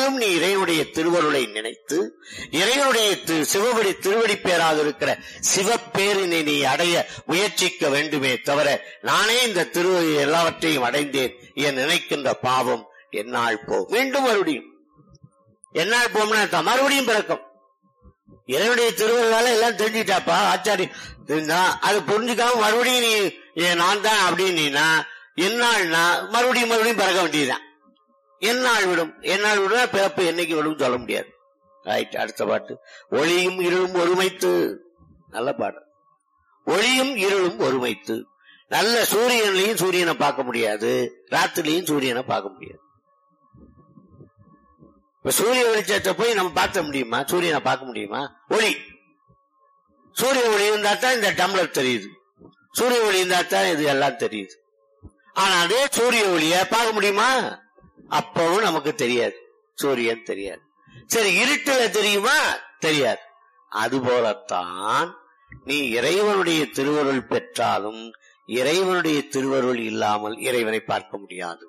நாளும் நீ இறைவனுடைய திருவருளை நினைத்து இறைவனுடைய திரு- சிவபடி திருவடி பேராக இருக்கிற சிவப்பேரினை நீ அடைய முயற்சிக்க வேண்டுமே தவிர நானே இந்த திரு எல்லாவற்றையும் அடைந்தேன் என் நினைக்கின்ற பாவம் என்னால் போ மீண்டும் மறுபடியும் என்னால் போம்னா அர்த்தம், மறுபடியும் பிறக்கும் இறைவனுடைய திருவருளால எல்லாம் தெரிஞ்சுட்டாப்பா ஆச்சாரி நான் அது புரிஞ்சுக்காம மறுபடியும் நீ ஏ, நான் தான் அப்படின்னா என்னாள்னா மறுபடியும் மறுபடியும் பிறக்க வேண்டியதுதான் என்னால் விடும் என்னால் விடும் பிறப்பு என்னைக்கு விடும் சொல்ல முடியாது ரைட் அடுத்த பாட்டு ஒளியும் இருளும் ஒருமைத்து நல்ல பாட்டு ஒளியும் இருளும் ஒருமைத்து நல்ல சூரியன்லயும் சூரியனை பார்க்க முடியாது ராத்திரிலையும் சூரியனை பார்க்க முடியாது இப்ப சூரிய வெளிச்சத்தை போய் நம்ம பார்க்க முடியுமா சூரியனை பார்க்க முடியுமா ஒளி சூரிய ஒளி இருந்தா தான் இந்த டம்ளர் தெரியுது சூரிய ஒளி இருந்தா தான் இது எல்லாம் தெரியுது ஆனா அதே சூரிய ஒளிய பார்க்க முடியுமா அப்பவும் நமக்கு தெரியாது சூரியன் தெரியாது சரி இருட்டுல தெரியுமா தெரியாது அதுபோலத்தான் நீ இறைவனுடைய திருவருள் பெற்றாலும் இறைவனுடைய திருவருள் இல்லாமல் இறைவனை பார்க்க முடியாது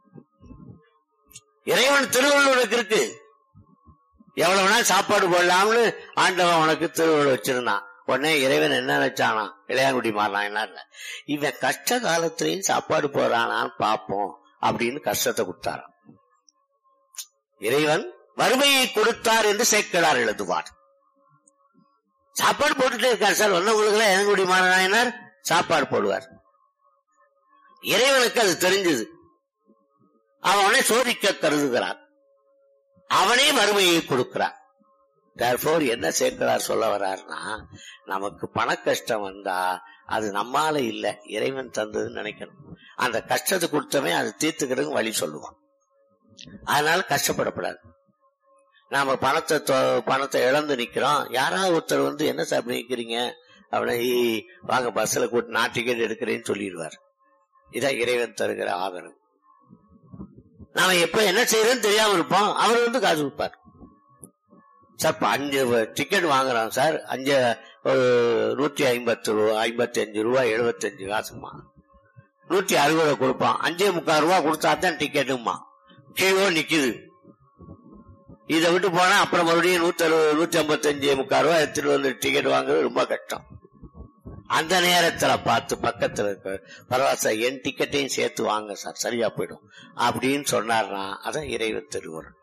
இறைவன் திருவருள் உனக்கு இருக்கு எவ்வளவு நாள் சாப்பாடு போடலாம்னு ஆண்டவன் உனக்கு திருவருள் வச்சிருந்தான் உடனே இறைவன் என்ன நினைச்சானா இளையாங்குடி மாறலாம் என்ன இல்ல. இவன் கஷ்ட காலத்திலையும் சாப்பாடு போறானான்னு பாப்போம் அப்படின்னு கஷ்டத்தை கொடுத்தாராம் இறைவன் வறுமையை கொடுத்தார் என்று சேக்கலார் எழுதுவார் சாப்பாடு போட்டுட்டே இருக்கார் சார் வந்தவங்களுக்கு எல்லாம் இளங்குடி மாறனாயினார் சாப்பாடு போடுவார் இறைவனுக்கு அது தெரிஞ்சது அவனை சோதிக்க கருதுகிறான் அவனே வறுமையை கொடுக்கிறான் Therefore என்ன சேர்க்கிறார் சொல்ல வர்றாருன்னா நமக்கு பண கஷ்டம் வந்தா அது நம்மால இல்ல இறைவன் தந்ததுன்னு நினைக்கணும் அந்த கஷ்டத்தை கொடுத்தவன் அதை தீர்த்துக்கிறதுக்கு வழி சொல்லுவான் அதனால கஷ்டப்படக்கூடாது நாம பணத்தை தொ- பணத்தை இழந்து நிக்கிறோம் யாராவது ஒருத்தர் வந்து என்ன சார் இப்படி நிக்கிறீங்க அப்படின்னா "ஏய், வாங்க பஸ்ல கூட்டு நான் டிக்கெட் எடுக்கிறேன்னு சொல்லிடுவார் இதான் இறைவன் தருகிற ஆதரவு நாம எப்ப என்ன செய்யறோம்னு தெரியாம இருப்போம் அவர் வந்து காசு கொடுப்பார் சார் இப்ப அஞ்சு டிக்கெட் வாங்குறோம் சார் அஞ்சு ஒரு நூற்றி ஐம்பத்து ரூபா ஐம்பத்தி அஞ்சு ரூபா எழுபத்தஞ்சு காசுமா நூற்றி அறுபது கொடுப்பான் அஞ்சே முக்கால் ரூபா கொடுத்தா தான் டிக்கெட்டுமா கீழோ நிக்குது இதை விட்டு போனா அப்புறம் மறுபடியும் நூத்தி அறுபது நூத்தி ஐம்பத்தஞ்சு முக்கால் ரூபா எடுத்துட்டு வந்து டிக்கெட் வாங்குறது ரொம்ப கஷ்டம் அந்த நேரத்துல பார்த்து பக்கத்துல இருக்க பரவாயில்ல சார் என் டிக்கெட்டையும் சேர்த்து வாங்க சார் சரியா போயிடும் அப்படின்னு சொன்னார்னா அதான் இறைவன் திருவருள்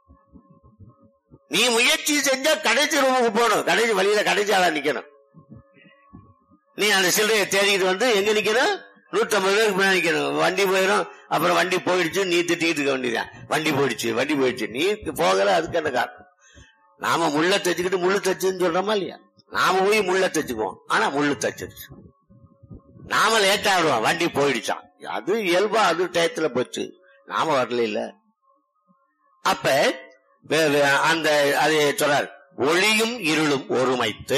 நீ முயற்சி செஞ்சா கடைசி ரூமுக்கு போகணும் கடைசி வழியில கடைசி ஆளா நிக்கணும் நீ அந்த சில்லறையை தேடிட்டு வந்து எங்க நிக்கணும் நூத்தம்பது பேருக்கு முன்னாடி நிக்கணும் வண்டி போயிடும் அப்புறம் வண்டி போயிடுச்சு நீ திட்டிட்டு இருக்க வேண்டியதான் வண்டி போயிடுச்சு வண்டி போயிடுச்சு நீ போகல அதுக்கு என்ன காரணம் நாம முள்ள தைச்சுக்கிட்டு முள்ளு தச்சுன்னு சொல்றோமா இல்லையா நாம போய் முள்ள தச்சுக்குவோம் ஆனா முள்ளு தச்சிருச்சு நாம லேட் ஆடுவோம் வண்டி போயிடுச்சான் அது இயல்பா அது டயத்துல போச்சு நாம வரல இல்ல அப்ப வே- வே- அந்த அதை சொல்றார் ஒளியும் இருளும் ஒருமைத்து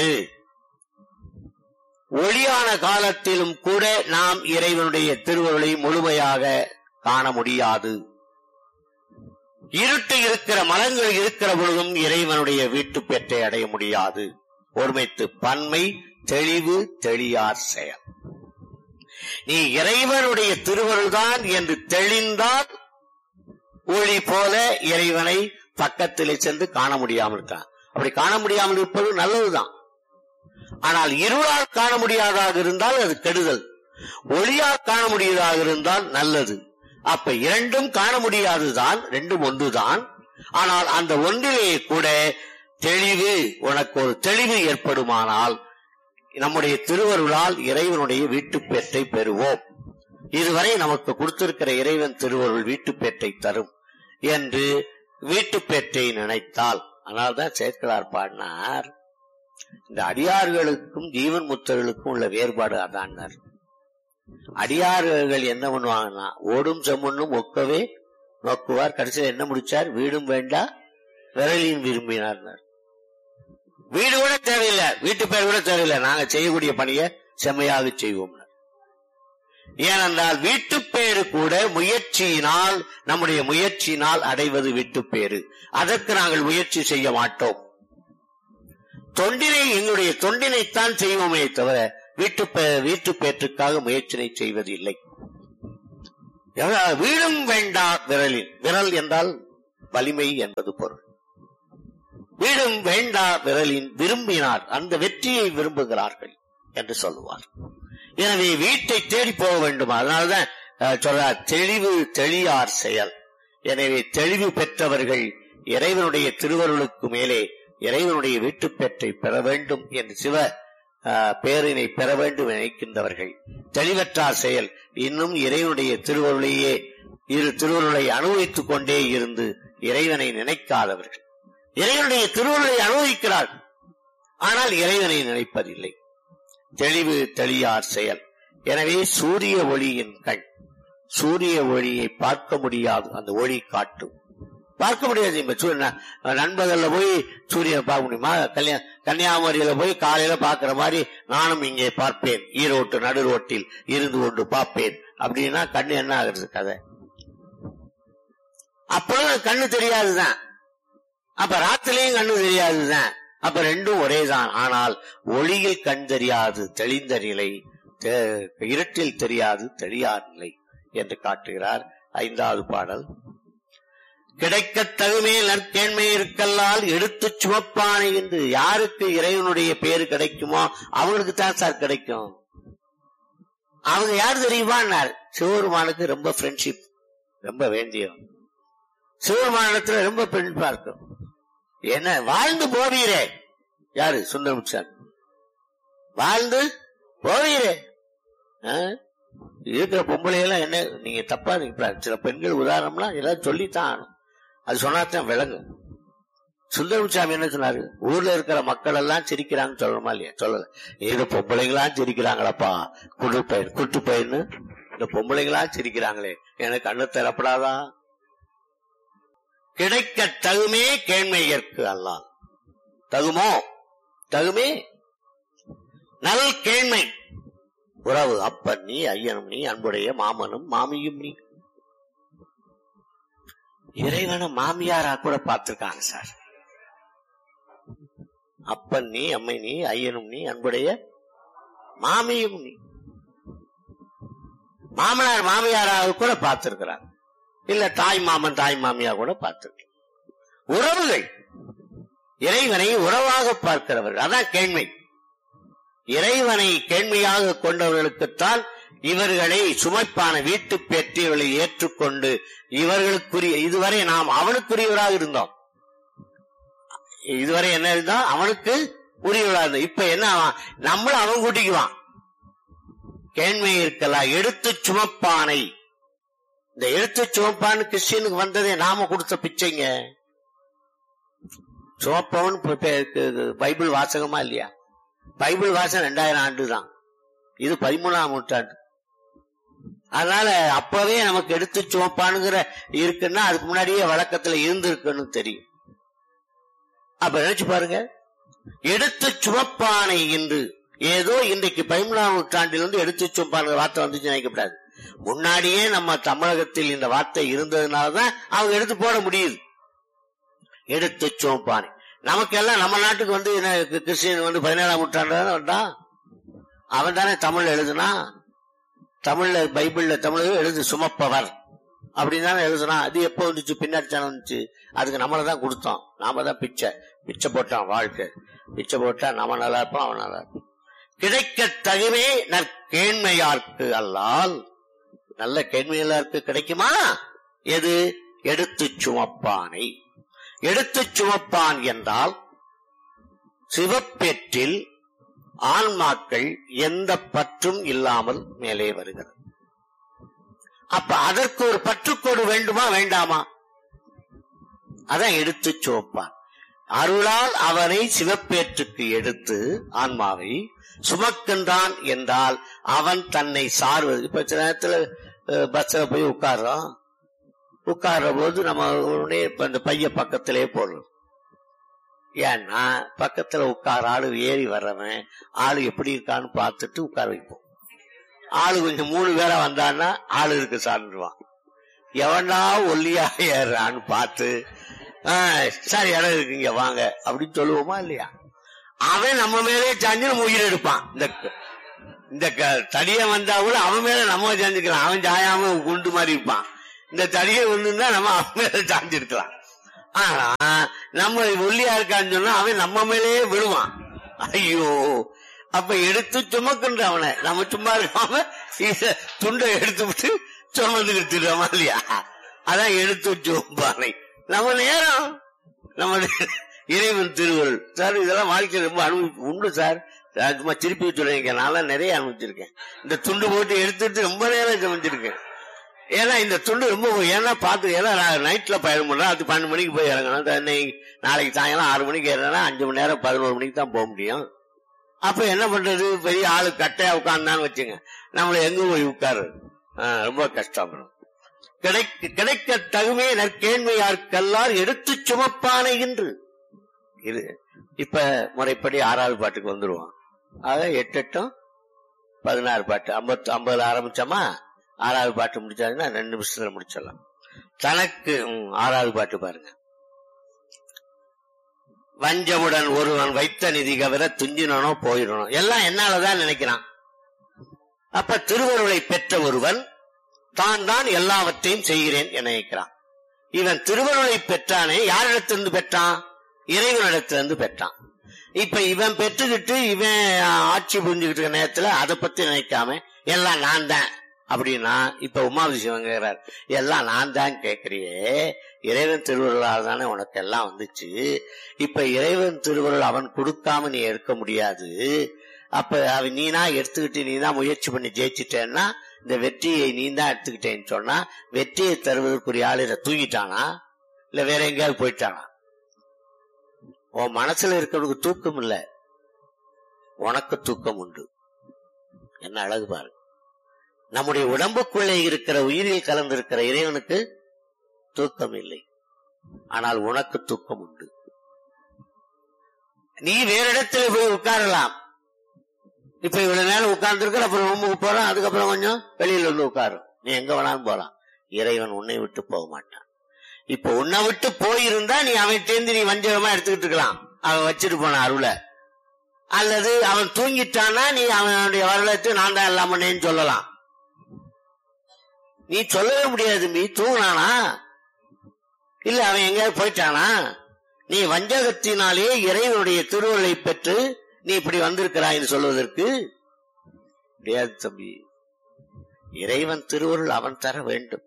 ஒளியான காலத்திலும் கூட நாம் இறைவனுடைய திருவருளை முழுமையாக காண முடியாது இருட்டு இருக்கிற மரங்கள் இருக்கிற பொழுதும் இறைவனுடைய வீட்டு பெற்றை அடைய முடியாது ஒருமைத்து பன்மை தெளிவு தெளியார் செயல் நீ இறைவனுடைய திருவருள்தான் என்று தெளிந்தால் ஒளி போல இறைவனை பக்கத்திலே சென்று காண முடியாமல் இருக்கான் அப்படி காண முடியாமல் இருப்பது நல்லதுதான் ஆனால் இருளால் காண முடியாதாக இருந்தால் அது கெடுதல் ஒளியால் காண முடியாதாக இருந்தால் நல்லது அப்ப இரண்டும் காண முடியாதுதான் ரெண்டும் ஒன்றுதான் ஆனால் அந்த ஒன்றிலே கூட தெளிவு உனக்கு ஒரு தெளிவு ஏற்படுமானால் நம்முடைய திருவருளால் இறைவனுடைய வீட்டுப்பேற்றை பெறுவோம் இதுவரை நமக்கு கொடுத்திருக்கிற இறைவன் திருவருள் வீட்டுப்பேற்றை தரும் என்று வீட்டுப்பேற்றை நினைத்தால் அதனால்தான் சேர்க்கலார் பாடினார் இந்த அடியார்களுக்கும் ஜீவன் முத்தர்களுக்கும் உள்ள வேறுபாடு அதான்னார் அடியார்கள் என்ன பண்ணுவாங்கன்னா ஓடும் செம்மண்ணும் ஒக்கவே நோக்குவார் கடைசியில் என்ன முடிச்சார் வீடும் வேண்டா விரலின் விரும்பினார் வீடு கூட தேவையில்லை வீட்டு பேர் கூட தேவையில்லை நாங்க செய்யக்கூடிய பணியை செம்மையாக செய்வோம் ஏனென்றால் வீட்டுப்பேறு கூட முயற்சியினால் நம்முடைய முயற்சியினால் அடைவது வீட்டுப்பேறு அதற்கு நாங்கள் முயற்சி செய்ய மாட்டோம் தொண்டினை எங்களுடைய தொண்டினைத்தான் செய்வோமே தவிர வீட்டு வீட்டு பேற்றுக்காக முயற்சினை செய்வது இல்லை எவ்வளவு- வீடும் வேண்டா விரலில் விரல் என்றால் வலிமை என்பது பொருள் வீடும் வேண்டா விரலின் விரும்பினார் அந்த வெற்றியை விரும்புகிறார்கள் என்று சொல்லுவார் எனவே வீட்டை தேடி போக வேண்டும் அதனால்தான் அஹ், சொல்றார் தெளிவு தெளியார் செயல் எனவே தெளிவு பெற்றவர்கள் இறைவனுடைய திருவருளுக்கு மேலே இறைவனுடைய வீட்டுப் பெற்றை பெற வேண்டும் என்று சிவ அஹ், பேரினை பெற வேண்டும் என நினைக்கின்றவர்கள் தெளிவற்றார் செயல் இன்னும் இறைவனுடைய திருவருளையே இரு திருவருளை அனுபவித்துக் கொண்டே இருந்து இறைவனை நினைக்காதவர்கள் இறைவனுடைய திருவருளை அனுபவிக்கிறார் ஆனால் இறைவனை நினைப்பதில்லை தெளிவு தெளியார் செயல் எனவே சூரிய ஒளியின் கண் சூரிய ஒளியை பார்க்க முடியாது அந்த ஒளி காட்டும் பார்க்க முடியாது இப்ப சூரியன் நண்பகல்ல போய் சூரியன் பார்க்க முடியுமா கல்யா கன்னியாகுமரியில போய் காலையில பாக்குற மாதிரி நானும் இங்கே பார்ப்பேன் ஈரோட்டு நடு ரோட்டில் இருந்து கொண்டு பார்ப்பேன் அப்படின்னா கண்ணு என்ன ஆகுறது கதை அப்பொழுது கண்ணு தெரியாதுதான் அப்ப ராத்திரிலையும் கண்ணு தெரியாதுதான் அப்ப ரெண்டும் ஒரேதான் ஆனால் ஒளியில் கண் தெரியாது தெளிந்த நிலை தெ- இருட்டில் தெரியாது தெரியாத நிலை என்று காட்டுகிறார் ஐந்தாவது பாடல் கிடைக்கத் தகுமே நற்கேண்மை இருக்கல்லால் எடுத்துச் சுமப்பானை என்று யாருக்கு இறைவனுடைய பேரு கிடைக்குமோ அவங்களுக்கு தான் சார் கிடைக்கும் அவங்க யார் தெரியுமான்னார் சிவபெருமானுக்கு ரொம்ப ஃப்ரெண்ட்ஷிப் ரொம்ப வேண்டியவன் சிவபெருமானத்துல ரொம்ப ஃப்ரெண்ட்ஷிப்பா இருக்கும் என்ன வாழ்ந்து போவீரே யாரு சுந்தரமுச்சான் வாழ்ந்து போவீரே ஆ? இருக்கிற பொம்பளை எல்லாம் என்ன நீங்க தப்பா நினைப்பா சில பெண்கள் உதாரணம்லாம் எல்லாம் சொல்லித்தான் ஆகணும் அது சொன்னாதான் விளங்கும் சுந்தரமுசாமி என்ன சொன்னாரு ஊர்ல இருக்கிற மக்கள் எல்லாம் சிரிக்கிறாங்கன்னு சொல்லணுமா இல்லையா சொல்லல ஏதோ பொம்பளைங்களாம் சிரிக்கிறாங்களப்பா குடு பயிர் குட்டு பயிர்னு இந்த பொம்பளைங்களா சிரிக்கிறாங்களே எனக்கு கண்ணு தரப்படாதா கிடைக்க தகுமே கேண்மையற்கு அல்லால் தகுமோ தகுமே நல் கேண்மை உறவு அப்பன் நீ ஐயனும் நீ அன்புடைய மாமனும் மாமியும் நீ இறைவனை மாமியாரா கூட பார்த்திருக்காங்க சார் அப்பன் நீ அம்மை நீ ஐயனும் நீ அன்புடைய மாமியும் நீ மாமனார் மாமியாராக கூட பார்த்திருக்கிறார் இல்ல தாய் மாமன் தாய் மாமியா கூட பார்த்திருக்க உறவுகள் இறைவனை உறவாக பார்க்கிறவர்கள் அதான் கேண்மை இறைவனை கேண்மையாக கொண்டவர்களுக்குத்தான் இவர்களை சுமைப்பான வீட்டு பெற்றியவர்களை ஏற்றுக்கொண்டு இவர்களுக்குரிய இதுவரை நாம் அவனுக்குரியவராக இருந்தோம் இதுவரை என்ன இருந்தோம் அவனுக்கு உரியவராக இருந்தோம் இப்ப என்ன ஆவான்? நம்மளும் அவன் கூட்டிக்குவான் கேண்மை இருக்கலாம் எடுத்து சுமப்பானை இந்த எடுத்து சுமப்பான்னு கிறிஸ்டியனுக்கு வந்ததே நாம கொடுத்த பிச்சைங்க சுமப்பவன் இப்ப பே- கு- பைபிள் வாசகமா இல்லையா பைபிள் வாசகம் ரெண்டாயிரம் ஆண்டு தான் இது பதிமூணாம் நூற்றாண்டு அதனால அப்பவே நமக்கு எடுத்து சுமப்பானுங்கிற இருக்குன்னா அதுக்கு முன்னாடியே வழக்கத்துல இருந்திருக்குன்னு தெரியும் அப்ப நினைச்சு பாருங்க எடுத்து சுமப்பானை என்று ஏதோ இன்றைக்கு பதிமூணாம் நூற்றாண்டிலிருந்து எடுத்து சுமப்பானுங்கிற வார்த்தை வந்துச்சு நினைக்கப்படாது முன்னாடியே நம்ம தமிழகத்தில் இந்த வார்த்தை இருந்ததுனாலதான் அவங்க எடுத்து போட முடியுது எடுத்து சுமப்பானை நமக்கெல்லாம் நம்ம நாட்டுக்கு வந்து என்ன கி- கிறிஸ்டியன் வந்து பதினேழாம் நூற்றாண்டு தானே வந்தான் அவன் தானே தமிழ்ல எழுதுனா தமிழ்ல பைபிள்ல தமிழ் எழுது சுமப்பவர் அப்படின்னு தானே எழுதுனா அது எப்போ வந்துச்சு பின்னாடி தானே வந்துச்சு அதுக்கு நம்மள தான் கொடுத்தோம் நாம தான் பிச்சை பிச்சை போட்டான் வாழ்க்கை பிச்சை போட்டா நம்ம நல்லா இருப்போம் அவன் நல்லா இருப்பான் கிடைக்க தகுவே நற்கேண்மையார்க்கு அல்லால் நல்ல கேண்மையாருக்கு கிடைக்குமா எது எடுத்து சுமப்பானை எடுத்து சுமப்பான் என்றால் சிவப்பேற்றில் ஆன்மாக்கள் எந்த பற்றும் இல்லாமல் மேலே வருகிறது அப்ப அதற்கு ஒரு பற்றுக்கோடு வேண்டுமா வேண்டாமா அதான் எடுத்து சுமப்பான் அருளால் அவனை சிவப்பேற்றுக்கு எடுத்து ஆன்மாவை சுமக்கின்றான் என்றால் அவன் தன்னை சார்வது இப்ப சில நேரத்துல அஹ், பஸ்ல போய் உட்கார்றோம் உட்கார்ற போது நம்ம உடனே இப்ப இந்த பைய பக்கத்திலே போடுறோம் ஏன்னா பக்கத்துல உட்கார ஆளு ஏறி வர்றவன் ஆளு எப்படி இருக்கான்னு பார்த்துட்டு உட்கார வைப்போம் ஆளு கொஞ்சம் மூணு பேரா வந்தான்னா ஆளு இருக்கு சார்ந்துருவான் எவனா ஒல்லியா ஏறான்னு பார்த்து "ஆஹ், சார் இடம் இருக்குங்க வாங்க அப்படின்னு சொல்லுவோமா இல்லையா அவன் நம்ம மேலே சாஞ்சு நம்ம உயிர் எடுப்பான் இந்த இந்த க- தடிய வந்தா கூட அவன் மேல நம்ம சாஞ்சுக்கலாம் அவன் சாயாம குண்டு மாதிரி இருப்பான் இந்த தடிய வந்துன்னா நம்ம அவன் மேல சாஞ்சிருக்கலாம் ஆனா நம்ம ஒல்லியா இருக்கான்னு சொன்னா அவன் நம்ம மேலேயே விழுவான் ஐயோ அப்ப எடுத்து சுமக்குன்ற அவனை நம்ம சும்மா இருக்காம இத துண்டை எடுத்து விட்டு சுமந்துக்கிட்டு இருக்கோமா இல்லையா அதான் எடுத்து சும்பானை நம்ம நேரம் நம்ம இறைவன் திருவருள் சார் இதெல்லாம் வாழ்க்கையில் ரொம்ப அனுபவி உண்டு சார் நான் சும்மா திருப்பி சொல்லுங்க நான் நிறைய அனுபவிச்சிருக்கேன் இந்த துண்டு போட்டு எடுத்துட்டு ரொம்ப நேரம் சமைச்சிருக்கேன் ஏன்னா இந்த துண்டு ரொம்ப ஏன்னா பார்த்து ஏன்னா நான் நைட்ல பயணம் பண்றேன் அது பன்னெண்டு மணிக்கு போய் இறங்கணும் தன்னை நாளைக்கு சாயங்காலம் ஆறு மணிக்கு ஏறினா அஞ்சு மணி நேரம் பதினோரு மணிக்கு தான் போக முடியும் அப்ப என்ன பண்றது பெரிய ஆளு கட்டையா உட்கார்ந்தான்னு வச்சுங்க நம்மள எங்க போய் உட்காரு ரொம்ப கஷ்டம் கிடைக்க கிடைக்க தகுமே நற்கேண்மையார்க்கெல்லாம் எடுத்து சுமப்பானை என்று இது இப்ப முறைப்படி ஆறாவது பாட்டுக்கு வந்துருவோம் ஆக எட்டு எட்டும் பதினாறு பாட்டு ஐம்பத்து ஐம்பதுல ஆரம்பிச்சோமா ஆறாவது பாட்டு முடிச்சாச்சுன்னா ரெண்டு நிமிஷத்துல முடிச்சிடலாம் தனக்கு ம், ஆறாவது பாட்டு பாருங்க வஞ்சமுடன் ஒருவன் வைத்த நிதி கவர துஞ்சினோ போயிடணும் எல்லாம் என்னாலதான் நினைக்கிறான் அப்ப திருவருளை பெற்ற ஒருவன் தான் தான் எல்லாவற்றையும் செய்கிறேன் என நினைக்கிறான் இவன் திருவருளை பெற்றானே யாரிடத்திலிருந்து பெற்றான் இறைவனிடத்திலிருந்து பெற்றான் இப்ப இவன் பெற்றுக்கிட்டு இவன் ஆட்சி புரிஞ்சுக்கிட்டு இருக்க நேரத்துல அதை பத்தி நினைக்காம எல்லாம் நான் தான் அப்படின்னா இப்ப உமாவி சிவன் கேக்குறார் எல்லாம் நான் தான் கேக்குறியே இறைவன் திருவருளால் தானே உனக்கு எல்லாம் வந்துச்சு இப்ப இறைவன் திருவருள் அவன் கொடுக்காம நீ எடுக்க முடியாது அப்ப அவன் நீனா எடுத்துக்கிட்டு நீ தான் முயற்சி பண்ணி ஜெயிச்சிட்டேன்னா இந்த வெற்றியை நீ தான் எடுத்துக்கிட்டேன்னு சொன்னா வெற்றியை தருவதற்குரிய ஆள் இதை தூங்கிட்டானா இல்ல வேற எங்கேயாவது போயிட்டானா உன் மனசுல இருக்கிறவனுக்கு தூக்கம் இல்ல உனக்கு தூக்கம் உண்டு என்ன அழகு பாரு நம்முடைய உடம்புக்குள்ளே இருக்கிற உயிரில் கலந்திருக்கிற இறைவனுக்கு தூக்கம் இல்லை ஆனால் உனக்கு தூக்கம் உண்டு நீ வேற இடத்துல போய் உட்காரலாம் இப்ப இவ்வளவு நேரம் உட்கார்ந்து அப்புறம் ரூமுக்கு போறான் அதுக்கப்புறம் கொஞ்சம் வெளியில வந்து உட்காரும் நீ எங்க வேணாலும் போலாம் இறைவன் உன்னை விட்டு போக மாட்டான் இப்ப உன்னை விட்டு போயிருந்தா நீ அவன் தேர்ந்து நீ வஞ்சகமா எடுத்துக்கிட்டு இருக்கலாம் அவன் வச்சுட்டு போன அருளை அல்லது அவன் தூங்கிட்டானா நீ அவனுடைய வரலாற்று நான் தான் எல்லாம் பண்ணேன்னு சொல்லலாம் நீ சொல்லவே முடியாது நீ தூங்கினானா இல்ல அவன் எங்கேயாவது போயிட்டானா நீ வஞ்சகத்தினாலே இறைவனுடைய திருவருளை பெற்று நீ இப்படி வந்திருக்கிறாய்ன்னு சொல்வதற்கு முடியாது தம்பி இறைவன் திருவருள் அவன் தர வேண்டும்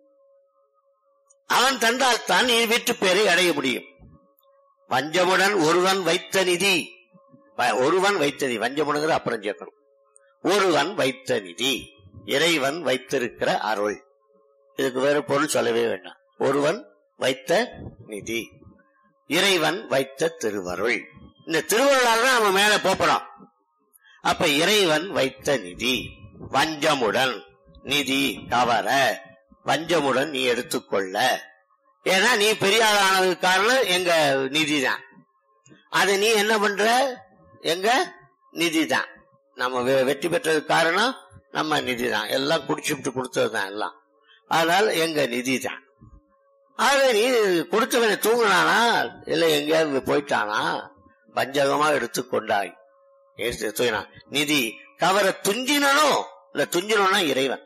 அவன் தந்தால் தான் நீ வீட்டு பேரை அடைய முடியும் வஞ்சமுடன் ஒருவன் வைத்த நிதி வ- ஒருவன் வைத்த நிதி வஞ்சமுடங்கிற அப்புறம் சேர்க்கணும் ஒருவன் வைத்த நிதி இறைவன் வைத்திருக்கிற அருள் இதுக்கு வேற பொருள் சொல்லவே வேண்டாம் ஒருவன் வைத்த நிதி இறைவன் வைத்த திருவருள் இந்த திருவருளால் தான் நம்ம மேல போப்பறோம் அப்ப இறைவன் வைத்த நிதி வஞ்சமுடன் நிதி கவர வஞ்சமுடன் நீ எடுத்துக்கொள்ள ஏன்னா நீ பெரிய ஆள் ஆனதுக்கு காரணம் எங்க நிதி தான் அதை நீ என்ன பண்ற எங்க நிதி தான் நம்ம வெ- வெற்றி பெற்றதுக்கு காரணம் நம்ம நிதி தான் எல்லாம் குடிச்சுட்டு கொடுத்தது தான் எல்லாம் அதனால எங்க நிதி தான் ஆக நீ கொடுத்தவனை தூங்கினானா இல்ல எங்கேயாவது போயிட்டானா பஞ்சகமா எடுத்து கொண்டாய் ஏசு தூங்கினான் நிதி கவர துஞ்சினனோ இல்ல துஞ்சினோனா இறைவன்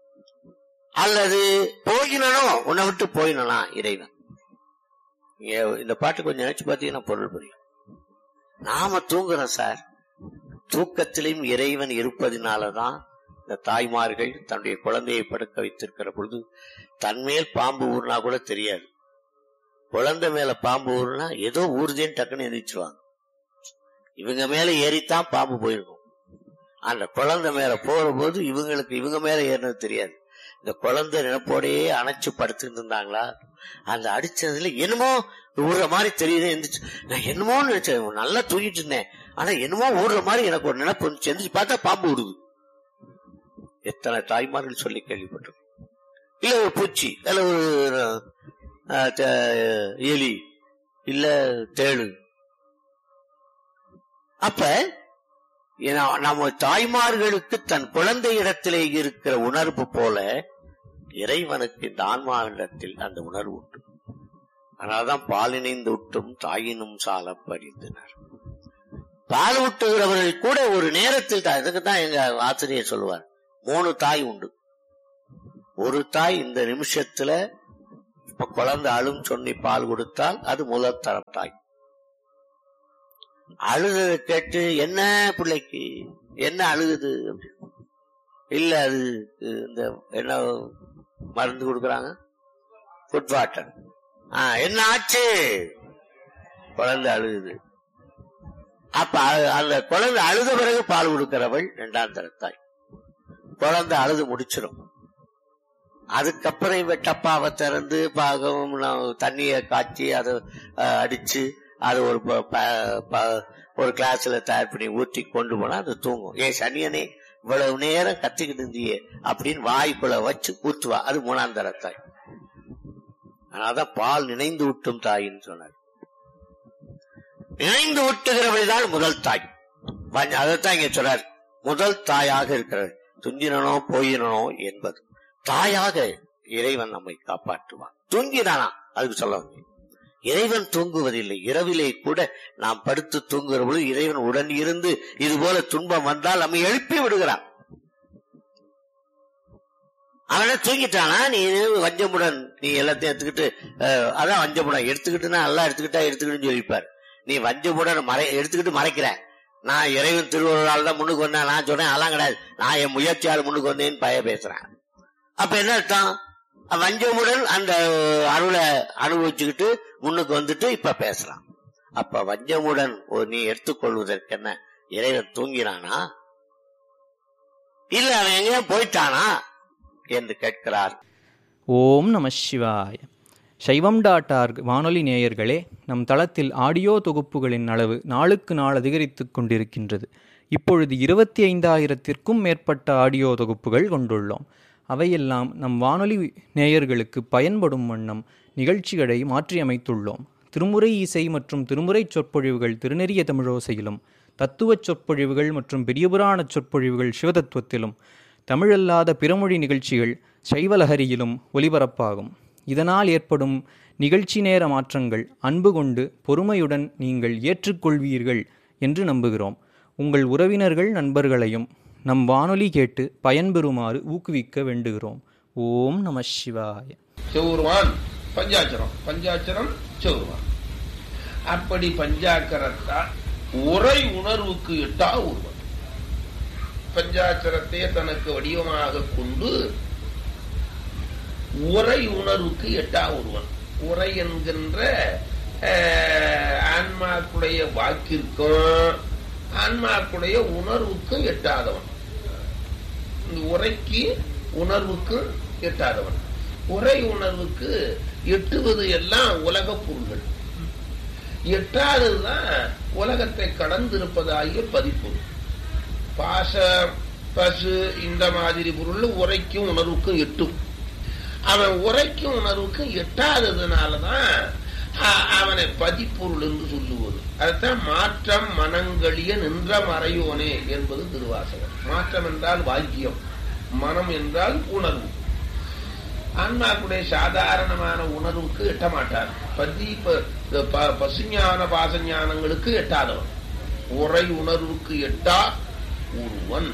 அல்லது போயினனோ உன்னை விட்டு போயினா இறைவன் இங்க இந்த பாட்டு கொஞ்சம் நினைச்சு பார்த்தீங்கன்னா பொருள் புரியும் நாம தூங்குறோம் சார் தூக்கத்திலும் இறைவன் இருப்பதினாலதான் இந்த தாய்மார்கள் தன்னுடைய குழந்தையை படுக்க வைத்திருக்கிற பொழுது தன்மேல் பாம்பு ஊர்னா கூட தெரியாது குழந்தை மேல பாம்பு ஊர்னா ஏதோ ஊறுதேன்னு டக்குன்னு எந்திரிச்சிருவாங்க இவங்க மேல ஏறித்தான் பாம்பு போயிருக்கும் அந்த குழந்தை மேல போற போது இவங்களுக்கு இவங்க மேல ஏறினது தெரியாது இந்த குழந்தை நினைப்போடையே அணைச்சு படுத்துட்டு இருந்தாங்களா அந்த அடிச்சதுல என்னமோ ஊறுற மாதிரி தெரியுது எந்திரிச்சு நான் என்னமோ நினைச்சேன் நல்லா தூங்கிட்டு இருந்தேன் ஆனா என்னமோ ஊறுற மாதிரி எனக்கு ஒரு நினைப்பு வந்துச்சு எந்திரிச்சு பார்த்தா பாம்பு விடுது எத்தனை தாய்மார்கள் சொல்லி கேள்விப்பட்டிருக்கோம் இல்ல ஒரு பூச்சி இல்ல ஒரு அஹ், த- எலி இல்ல தேளு அப்ப ஏன்னா- நம்ம தாய்மார்களுக்கு தன் குழந்தை இடத்திலே இருக்கிற உணர்வு போல இறைவனுக்கு இந்த ஆன்மாவிடத்தில் அந்த உணர்வு உண்டு அதனால்தான் பாலினைந்து விட்டும் தாயினும் சால படிந்தனர் பால் ஊட்டுகிறவர்கள் கூட ஒரு நேரத்தில் தான் இதுக்கு தான் எங்க ஆசிரியர் சொல்லுவார் மூணு தாய் உண்டு ஒரு தாய் இந்த நிமிஷத்துல அப்ப குழந்தை அழும் சொன்னி பால் கொடுத்தால் அது முதல் தரத்தாய் அழுததை கேட்டு என்ன பிள்ளைக்கு என்ன அழுகுது அப்படின்னு. இல்ல அது இந்த என்ன மருந்து கொடுக்கறாங்க ஃபுட் வாட்டர் என்ன ஆச்சு குழந்தை அழுகுது அப்ப அ- அந்த குழந்தை அழுத பிறகு பால் கொடுக்கிறவள் இரண்டாம் தரத்தாய் குழந்தை அழுது முடிச்சிடும் அதுக்கப்புறம் இவ டப்பாவை திறந்து பாகம் தண்ணிய காய்ச்சி அதை அஹ், அடிச்சு அது ஒரு ப- ப- ப- ஒரு கிளாஸ்ல தயார் பண்ணி ஊற்றி கொண்டு போனா அது தூங்கும் ஏன் சனியனே இவ்வளவு நேரம் கத்திக்கிட்டு இருந்தியே அப்படின்னு வாய்க்குள்ள வச்சு ஊத்துவா அது மூணாம் தரத்தாய் அதனாலதான் பால் நினைந்து ஊட்டும் தாயின்னு சொன்னார் நினைந்து ஊட்டுகிறவள் தான் முதல் தாய் வ- அதைத்தான் இங்க சொல்றார் முதல் தாயாக இருக்கிறது துஞ்சினனோ போயினனோ என்பது தாயாக இறைவன் நம்மை காப்பாற்றுவான் தூங்கினானா அதுக்கு சொல்ல வந்தேன். இறைவன் தூங்குவதில்லை இரவிலே கூட நாம் படுத்து தூங்குகிற பொழுது இறைவன் உடன் இருந்து இது போல துன்பம் வந்தால் நம்மை எழுப்பி விடுகிறான் அவனை தூங்கிட்டானா நீ வஞ்சமுடன் நீ எல்லாத்தையும் எடுத்துக்கிட்டு அஹ், அதான் வஞ்சமுடன் எடுத்துக்கிட்டுனா நல்லா எடுத்துக்கிட்டா எடுத்துக்கிட்டுன்னு சொல்லிப்பார் நீ வஞ்சமுடன் மறை எடுத்துக்கிட்டு மறைக்கிற நான் இறைவன் திருவள்ளால் தான் முன்னுக்கு வந்தேன் நான் சொன்னேன் அதெல்லாம் கிடையாது நான் என் முயற்சியால் முன்னுக்கு வந்தேன்னு பய பேசுறேன் அப்ப என்ன அர்த்தம் வஞ்சமுடன் அந்த அருளை அனுபவிச்சுக்கிட்டு முன்னுக்கு வந்துட்டு இப்ப பேசுறான் அப்ப வஞ்சமுடன் ஒரு நீ எடுத்துக்கொள்வதற்கு என்ன இறைவன் தூங்கினானா இல்ல அவன் எங்கேயோ போயிட்டானா என்று கேட்கிறார் ஓம் நம சிவாய சைவம் டாட் ஆர்க் வானொலி நேயர்களே நம் தளத்தில் ஆடியோ தொகுப்புகளின் அளவு நாளுக்கு நாள் அதிகரித்து கொண்டிருக்கின்றது இப்பொழுது இருபத்தி ஐந்தாயிரத்திற்கும் மேற்பட்ட ஆடியோ தொகுப்புகள் கொண்டுள்ளோம் அவையெல்லாம் நம் வானொலி நேயர்களுக்கு பயன்படும் வண்ணம் நிகழ்ச்சிகளை மாற்றியமைத்துள்ளோம் திருமுறை இசை மற்றும் திருமுறை சொற்பொழிவுகள் திருநெறிய தமிழோசையிலும் தத்துவச் சொற்பொழிவுகள் மற்றும் பெரியபுராணச் சொற்பொழிவுகள் சிவதத்துவத்திலும் தமிழல்லாத பிறமொழி நிகழ்ச்சிகள் சைவலஹரியிலும் ஒலிபரப்பாகும் இதனால் ஏற்படும் நிகழ்ச்சி நேர மாற்றங்கள் அன்பு கொண்டு பொறுமையுடன் நீங்கள் ஏற்றுக்கொள்வீர்கள் என்று நம்புகிறோம் உங்கள் உறவினர்கள் நண்பர்களையும் நம் வானொலி கேட்டு பயன்பெறுமாறு ஊக்குவிக்க வேண்டுகிறோம் ஓம் நம சிவாய செவுருவான் பஞ்சாட்சரம் பஞ்சாட்சரம் செவுருவான் அப்படி பஞ்சாக்கரத்தால் உரை உணர்வுக்கு எட்டா ஒருவன் பஞ்சாட்சரத்தை தனக்கு வடிவமாக கொண்டு உரை உணர்வுக்கு எட்டா ஒருவன் உரை என்கின்ற அஹ், ஆன்மாக்குடைய வாக்கிற்கும் ஆன்மாக்குடைய உணர்வுக்கும் எட்டாதவன் இந்த உரைக்கு உணர்வுக்கு எட்டாதவன் உரை உணர்வுக்கு எட்டுவது எல்லாம் உலக பொருள்கள் எட்டாததுதான் உலகத்தை கடந்திருப்பதாகிய பதிப்பு பாச பசு இந்த மாதிரி பொருள் உரைக்கும் உணர்வுக்கும் எட்டும் அவன் உரைக்கும் உணர்வுக்கும் எட்டாததுனாலதான் அ- அவனை பதிப்பொருள் என்று சொல்லுவது அதுதான் மாற்றம் மனங்களிய நின்ற மறையோனே என்பது திருவாசகம் மாற்றம் என்றால் வாக்கியம் மனம் என்றால் உணர்வு ஆன்மாக்குடைய சாதாரணமான உணர்வுக்கு எட்ட மாட்டார் பதி ப- ப- பசுஞான பாசஞானங்களுக்கு எட்டாதவன் உரை உணர்வுக்கு எட்டா ஒருவன்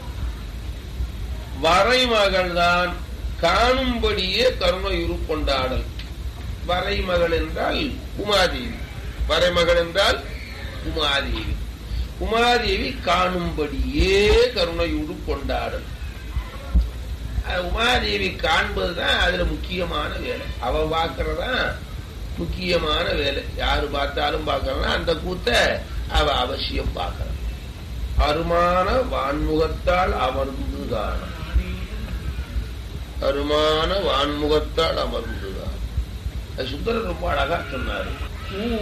வரைமகள்தான் காணும்படியே கருணையுரு கொண்டாடல் வரைமகள் என்றால் உமாதேவி வரைமகள் என்றால் உமாதேவி உமாதேவி காணும்படியே கருணையுடு கொண்டாடல் அது உமாதேவி காண்பதுதான் அதுல முக்கியமான வேலை அவ பார்க்கறதா முக்கியமான வேலை யாரு பார்த்தாலும் பார்க்கறனா அந்த கூத்த அவ அவசியம் பார்க்கற அருமான வான்முகத்தால் அமர்ந்து காண அருமான வான்முகத்தால் அமர்ந்துதான் அது சுந்தரர் ரொம்ப அழகா சொன்னாரு